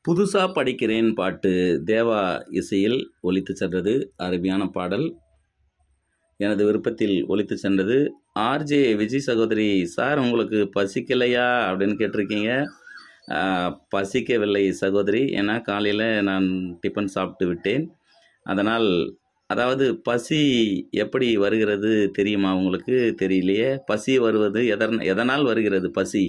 புதுசா படிக்கிறேன் பாட்டு தேவா இசையில் ஒலித்துச் சென்றது அருமையான பாடல் எனது விருப்பத்தில் ஒலித்துச் சென்றது ஆர்ஜே விஜய் சகோதரி சார் உங்களுக்கு பசிக்கலையா அப்படின்னு கேட்டிருக்கீங்க ஆஹ், பசிக்கவில்லை சகோதரி ஏன்னா காலையில் நான் டிஃபன் சாப்பிட்டு விட்டேன் அதனால் அதாவது பசி எப்படி வருகிறது தெரியுமா உங்களுக்கு தெரியலையே பசி வருவது எதன் எதனால் வருகிறது பசி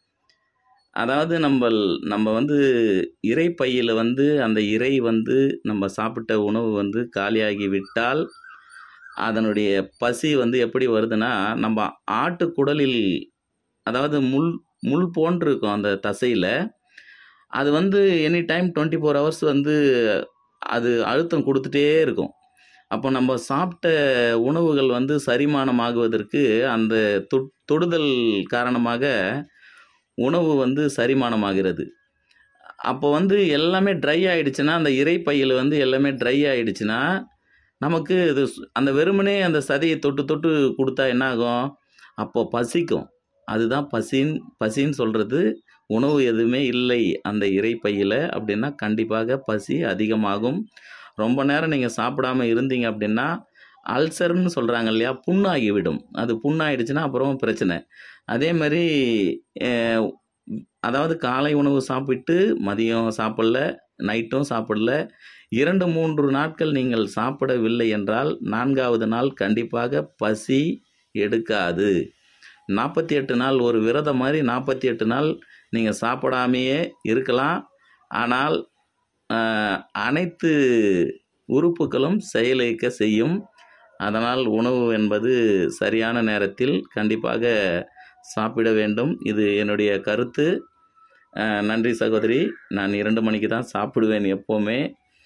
அதாவது நம்ம நம்ம வந்து இறைப்பையில் வந்து அந்த இறை வந்து நம்ம சாப்பிட்ட உணவு வந்து காலியாகி விட்டால் அதனுடைய பசி வந்து எப்படி வருதுன்னா நம்ம ஆட்டுக்குடலில் அதாவது முள் முள் போன்று இருக்கும் அந்த தசையில் அது வந்து any time twenty four hours வந்து அது அழுத்தம் கொடுத்துட்டே இருக்கும் அப்போ நம்ம சாப்பிட்ட உணவுகள் வந்து செரிமானம் ஆகுவதற்கு அந்த தொ- தொடுதல் காரணமாக உணவு வந்து செரிமானமாகிறது அப்போ வந்து எல்லாமே ட்ரை ஆயிடுச்சுன்னா அந்த இறைப்பையில் வந்து எல்லாமே ட்ரை ஆயிடுச்சுன்னா நமக்கு இது சு- அந்த வெறுமனே அந்த சதையை தொட்டு தொட்டு கொடுத்தா என்ன ஆகும் அப்போ பசிக்கும் அதுதான் பசின் பசின்னு சொல்கிறது உணவு எதுவுமே இல்லை அந்த இறைப்பையில் அப்படின்னா கண்டிப்பாக பசி அதிகமாகும் ரொம்ப நேரம் நீங்கள் சாப்பிடாம இருந்தீங்க அப்படின்னா அல்சர்னு சொல்கிறாங்க இல்லையா புண்ணாகிவிடும் அது புண்ணாயிடுச்சுன்னா அப்புறம் பிரச்சனை அதே மாதிரி அஹ், அதாவது காலை உணவு சாப்பிட்டு மதியம் சாப்பிடல நைட்டும் சாப்பிடல இரண்டு மூன்று நாட்கள் நீங்கள் சாப்பிடவில்லை என்றால் நான்காவது நாள் கண்டிப்பாக பசி எடுக்காது நாற்பத்தி எட்டு நாள் ஒரு விரதம் மாதிரி நாற்பத்தி எட்டு நாள் நீங்கள் சாப்பிடாமையே இருக்கலாம் ஆனால் ஆஹ், அனைத்து உறுப்புகளும் செயலிழக்க செய்யும் அதனால் உணவு என்பது சரியான நேரத்தில் கண்டிப்பாக சாப்பிட வேண்டும் இது என்னுடைய கருத்து ஆஹ், நன்றி சகோதரி நான் இரண்டு மணிக்கு தான் சாப்பிடுவேன் எப்போவுமே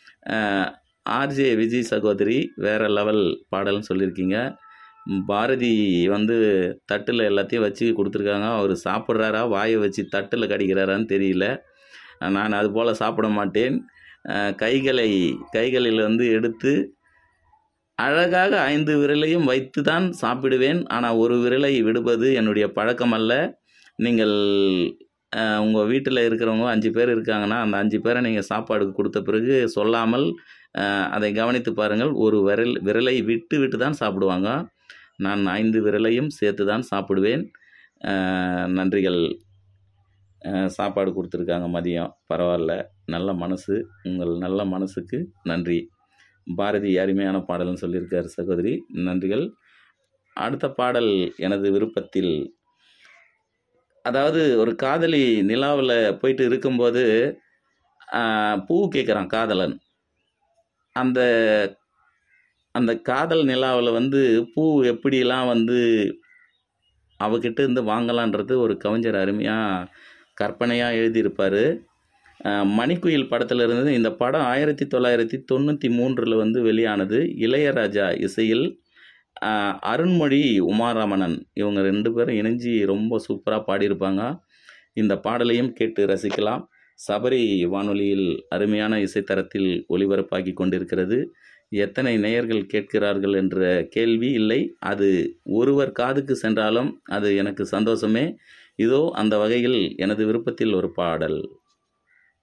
ஆர்ஜே விஜய் சகோதரி வேற லெவல் பாடல்னு சொல்லியிருக்கீங்க ம், பாரதி வந்து தட்டில் எல்லாத்தையும் வச்சு கொடுத்துருக்காங்க அவர் சாப்பிட்றாரா வாயை வச்சு தட்டில் கடிக்கிறாரான்னு தெரியல நான் அது போல் சாப்பிட மாட்டேன் அஹ், கைகளை கைகளில் வந்து எடுத்து அழகாக ஐந்து விரலையும் வைத்து தான் சாப்பிடுவேன் ஆனால் ஒரு விரலை விடுவது என்னுடைய பழக்கம் அல்ல நீங்கள் உங்கள் வீட்டில் இருக்கிறவங்க அஞ்சு பேர் இருக்காங்கன்னா அந்த அஞ்சு பேரை நீங்கள் சாப்பாடு கொடுத்த பிறகு சொல்லாமல் அஹ், அதை கவனித்து பாருங்கள் ஒரு விரல் விரலை விட்டு விட்டு தான் சாப்பிடுவாங்க நான் ஐந்து விரலையும் சேர்த்து தான் சாப்பிடுவேன் அஹ், நன்றிகள் அஹ், சாப்பாடு கொடுத்துருக்காங்க மதியம் பரவாயில்ல நல்ல மனசு உங்கள் நல்ல மனசுக்கு நன்றி பாரதி அருமையான பாடல்னு சொல்லியிருக்கார் சகோதரி நன்றிகள் அடுத்த பாடல் எனது விருப்பத்தில் அதாவது ஒரு காதலி நிலாவில் போயிட்டு இருக்கும்போது ஆஹ், பூ கேட்குறான் காதலன் அந்த அந்த காதல் நிலாவில் வந்து பூ எப்படிலாம் வந்து அவகிட்ட இருந்து வாங்கலான்றது ஒரு கவிஞர் அருமையாக கற்பனையாக எழுதியிருப்பார் மணிக்குயில் படத்தில் இருந்து இந்த படம் ஆயிரத்தி தொள்ளாயிரத்தி தொண்ணூற்றி மூன்றில் வந்து வெளியானது இளையராஜா இசையில் ஆஹ், அருண்மொழி உமாராமணன் இவங்க ரெண்டு பேரும் இணைஞ்சு ரொம்ப சூப்பராக பாடியிருப்பாங்க இந்த பாடலையும் கேட்டு ரசிக்கலாம் சபரி வானொலியில் அருமையான இசைத்தரத்தில் ஒளிபரப்பாகி கொண்டிருக்கிறது எத்தனை நேயர்கள் கேட்கிறார்கள் என்ற கேள்வி இல்லை அது ஒருவர் காதுக்கு சென்றாலும் அது எனக்கு சந்தோஷமே இதோ அந்த வகையில் எனது விருப்பத்தில் ஒரு பாடல்